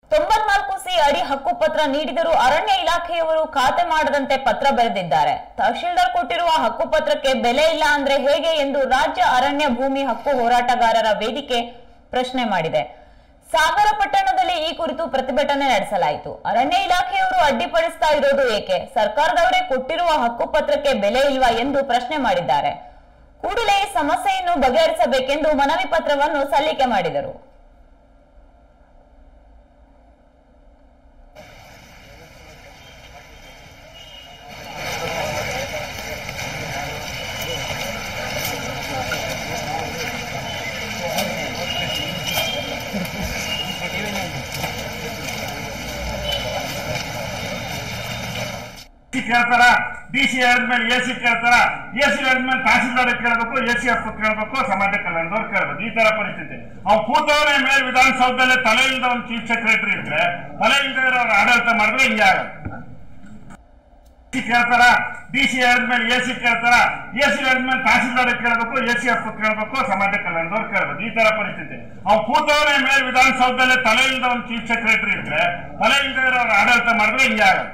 ತೊಂಬತ್ನಾಲ್ಕು ಸಿ ಅಡಿ ಹಕ್ಕುಪತ್ರ ನೀಡಿದರೂ ಅರಣ್ಯ ಇಲಾಖೆಯವರು ಖಾತೆ ಮಾಡದಂತೆ ಪತ್ರ ಬರೆದಿದ್ದಾರೆ ತಹಶೀಲ್ದಾರ್ ಕೊಟ್ಟಿರುವ ಹಕ್ಕುಪತ್ರಕ್ಕೆ ಬೆಲೆ ಇಲ್ಲ ಅಂದ್ರೆ ಹೇಗೆ ಎಂದು ರಾಜ್ಯ ಅರಣ್ಯ ಭೂಮಿ ಹಕ್ಕು ಹೋರಾಟಗಾರರ ವೇದಿಕೆ ಪ್ರಶ್ನೆ ಮಾಡಿದೆ ಸಾಗರ ಪಟ್ಟಣದಲ್ಲಿ ಈ ಕುರಿತು ಪ್ರತಿಭಟನೆ ನಡೆಸಲಾಯಿತು ಅರಣ್ಯ ಇಲಾಖೆಯವರು ಅಡ್ಡಿಪಡಿಸ್ತಾ ಇರೋದು ಏಕೆ ಸರ್ಕಾರದವರೇ ಕೊಟ್ಟಿರುವ ಹಕ್ಕುಪತ್ರಕ್ಕೆ ಬೆಲೆ ಇಲ್ವಾ ಎಂದು ಪ್ರಶ್ನೆ ಮಾಡಿದ್ದಾರೆ ಕೂಡಲೇ ಈ ಸಮಸ್ಯೆಯನ್ನು ಬಗೆಹರಿಸಬೇಕೆಂದು ಮನವಿ ಪತ್ರವನ್ನು ಸಲ್ಲಿಕೆ ಮಾಡಿದರು ಸಿ ಕೇಳ್ತಾರ ಡಿ ಸಿ ಹೇಳಿದ್ಮೇಲೆ ಎ ಸಿ ಕೇಳ್ತಾರ ಎ ಸಿ ಹೇಳಿದ್ಮೇಲೆ ತಹಸೀಲ್ದಾರ್ ಕೇಳಬೇಕು ಎ ಸಿ ಎಫ್ ಕೇಳಬೇಕು ಸಮಾಜ ಕಲ್ಯಾಣದವ್ರು ಕೇಳಬೇಕು ಈ ತರ ಪರಿಸ್ಥಿತಿ ಅವ್ರು ಕೂತವನೇ ಮೇಲೆ ವಿಧಾನಸೌಧದಲ್ಲಿ ತಲೆ ಇಲ್ಲದ ಒಂದು ಚೀಫ್ ಸೆಕ್ರೆಟರಿ ಇದ್ರೆ ತಲೆ ಇಲ್ಲದೆ ಅವ್ರ ಆಡಳಿತ ಮಾಡಿದ್ರೆ ಹಿಂಗೆ ಆಗಲ್ಲ ಸಿ ಕೇಳ್ತಾರ ಡಿ ಸಿ ಹೇಳಿದ್ಮೇಲೆ ಎ ಸಿ ಕೇಳ್ತಾರ ಎ ಸಿ ಹೇಳಿದ್ಮೇಲೆ ತಹಸೀಲ್ದಾರ್ ಕೇಳಬೇಕು ಎ ಸಿ ಎಫ್ ಕೇಳಬೇಕು ಸಮಾಜ ಕಲ್ಯಾಣದವ್ರು ಕೇಳಬೇಕು ಈ ತರ ಪರಿಸ್ಥಿತಿ ಅವ್ರು ಕೂತವನೇ ಮೇಲೆ ವಿಧಾನಸೌಧದಲ್ಲಿ ತಲೆ ಇಲ್ಲದ ಒಂದು ಚೀಫ್ ಸೆಕ್ರೆಟರಿ ಇದ್ರೆ ತಲೆ ಇಲ್ಲದೆ ಅವ್ರ ಆಡಳಿತ ಮಾಡಿದ್ರೆ ಹಿಂಗೆ ಆಗಲ್ಲ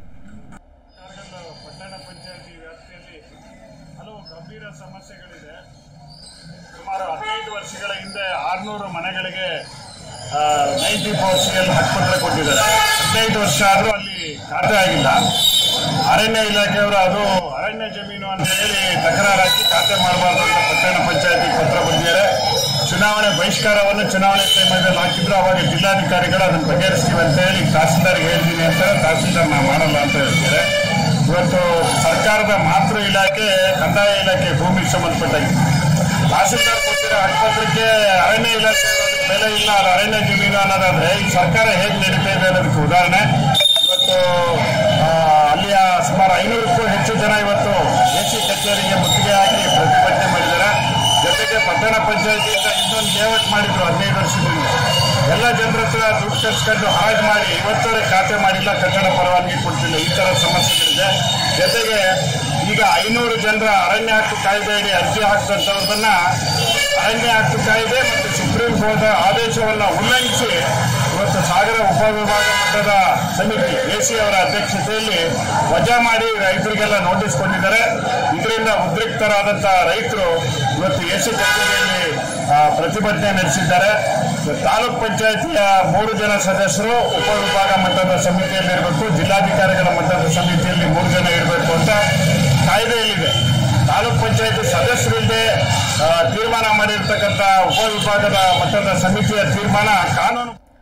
ಪಟ್ಟಣ ಪಂಚಾಯತಿ ವ್ಯಾಪ್ತಿಯಲ್ಲಿ ಹಲವು ಗಂಭೀರ ಸಮಸ್ಯೆಗಳಿದೆ ಸುಮಾರು ಹದಿನೈದು ವರ್ಷಗಳ ಹಿಂದೆ ಆರ್ನೂರು ಮನೆಗಳಿಗೆ ನೈಂಟಿ ಫೋರ್ ಸಿ ಎಲ್ ಹಕ್ಕುಪತ್ರ ಕೊಟ್ಟಿದ್ದಾರೆ ಹದಿನೈದು ವರ್ಷ ಆದರೂ ಅಲ್ಲಿ ಖಾತೆ ಆಗಿಲ್ಲ ಅರಣ್ಯ ಇಲಾಖೆಯವರು ಅದು ಅರಣ್ಯ ಜಮೀನು ಅಂತ ಹೇಳಿ ತಕರಾರು ಹಾಕಿ ಖಾತೆ ಮಾಡಬಾರ್ದು ಅಂತ ಪಟ್ಟಣ ಪಂಚಾಯತಿ ಪತ್ರ ಬಂದಿದ್ದಾರೆ ಚುನಾವಣೆ ಬಹಿಷ್ಕಾರವನ್ನು ಚುನಾವಣೆ ಸಮಯದಲ್ಲಿ ಹಾಕಿದ್ರು ಅವಾಗ ಜಿಲ್ಲಾಧಿಕಾರಿಗಳು ಅದನ್ನು ಬಗೆಹರಿಸ್ತೀವಿ ಅಂತ ಹೇಳಿ ತಹಸೀಲ್ದಾರ್ಗೆ ಹೇಳ್ತೀನಿ ಅಂತಾರೆ ತಹಸೀಲ್ದಾರ್ ನಾವು ಮಾಡಲ್ಲ ಅಂತ ಹೇಳ್ತಾರೆ ಇವತ್ತು ಸರ್ಕಾರದ ಮಾತೃ ಇಲಾಖೆ ಕಂದಾಯ ಇಲಾಖೆ ಭೂಮಿಗೆ ಸಂಬಂಧಪಟ್ಟಾಗಿ ತಹಸೀಲ್ದಾರ್ ಕೊಟ್ಟಿರೋ ಹಕ್ಕುಪತ್ರಕ್ಕೆ ಅರಣ್ಯ ಇಲಾಖೆ ಬೆಲೆ ಇಲ್ಲ ಅದು ಅರಣ್ಯ ಜಮೀನು ಅನ್ನೋದಾದ್ರೆ ಈ ಸರ್ಕಾರ ಹೇಗೆ ನಡೀತಾ ಇದೆ ಅನ್ನೋದಕ್ಕೆ ಉದಾಹರಣೆ ಇವತ್ತು ಆ, ಅಲ್ಲಿಯ ಸುಮಾರು ಐನೂರಕ್ಕೂ ಹೆಚ್ಚು ಜನ ಇವತ್ತು ಎ ಸಿ ಕಚೇರಿಗೆ ಮುತ್ತಿಗೆ ಹಾಕಿ ಪ್ರತಿಭಟನೆ ಮಾಡಿದ್ದಾರೆ ಜೊತೆಗೆ ಪಟ್ಟಣ ಪಂಚಾಯತಿಯಿಂದ ಇನ್ನೊಂದು ಲೇಔಟ್ ಮಾಡಿದ್ರು ಹದಿನೈದು ವರ್ಷದಿಂದ ಎಲ್ಲ ಜನರ ಹತ್ರ ದುಡ್ಡು ಕರ್ಸ್ಕೊಂಡು ಹಾಳು ಮಾಡಿ ಇವತ್ತವರೆಗೆ ಖಾತೆ ಮಾಡಿಲ್ಲ ಕಟ್ಟಡ ಪರವಾನಗಿ ಕೊಡ್ತಿಲ್ಲ ಈ ತರ ಸಮಸ್ಯೆಗಳಿದೆ ಜೊತೆಗೆ ಈಗ ಐನೂರು ಜನರ ಅರಣ್ಯ ಹಕ್ಕು ಕಾಯ್ದೆ ಅಡಿ ಅರ್ಜಿ ಹಾಕ್ತಂಥವ್ರನ್ನ ಅರಣ್ಯ ಹಕ್ಕು ಕಾಯ್ದೆ ಮತ್ತು ಸುಪ್ರೀಂ ಕೋರ್ಟ್ ಆದೇಶವನ್ನು ಉಲ್ಲಂಘಿಸಿ ಇವತ್ತು ಸಾಗರ ಉಪವಿಭಾಗ ಮಟ್ಟದ ಸಮಿತಿ ಎಸಿ ಅವರ ಅಧ್ಯಕ್ಷತೆಯಲ್ಲಿ ವಜಾ ಮಾಡಿ ರೈತರಿಗೆಲ್ಲ ನೋಟಿಸ್ ಕೊಟ್ಟಿದ್ದಾರೆ ಇದರಿಂದ ಉದ್ರಿಕ್ತರಾದಂಥ ರೈತರು ಇವತ್ತು ಎಸಿ ಕಚೇರಿಯಲ್ಲಿ ಆ, ಪ್ರತಿಭಟನೆ ನಡೆಸಿದ್ದಾರೆ ತಾಲೂಕ್ ಪಂಚಾಯತಿಯ ಮೂರು ಜನ ಸದಸ್ಯರು ಉಪವಿಭಾಗ ಮಟ್ಟದ ಸಮಿತಿಯಲ್ಲಿ ಇರಬೇಕು ಜಿಲ್ಲಾಧಿಕಾರಿಗಳ ಮಟ್ಟದ ಸಮಿತಿಯಲ್ಲಿ ಮೂರು ಜನ ಇರಬೇಕು ಅಂತ ಕಾಯ್ದೆಯಲ್ಲಿದೆ ತಾಲೂಕ್ ಪಂಚಾಯತಿ ಸದಸ್ಯರಿಲ್ಲದೆ ತೀರ್ಮಾನ ಮಾಡಿರ್ತಕ್ಕಂಥ ಉಪವಿಭಾಗದ ಮಟ್ಟದ ಸಮಿತಿಯ ತೀರ್ಮಾನ ಕಾನೂನು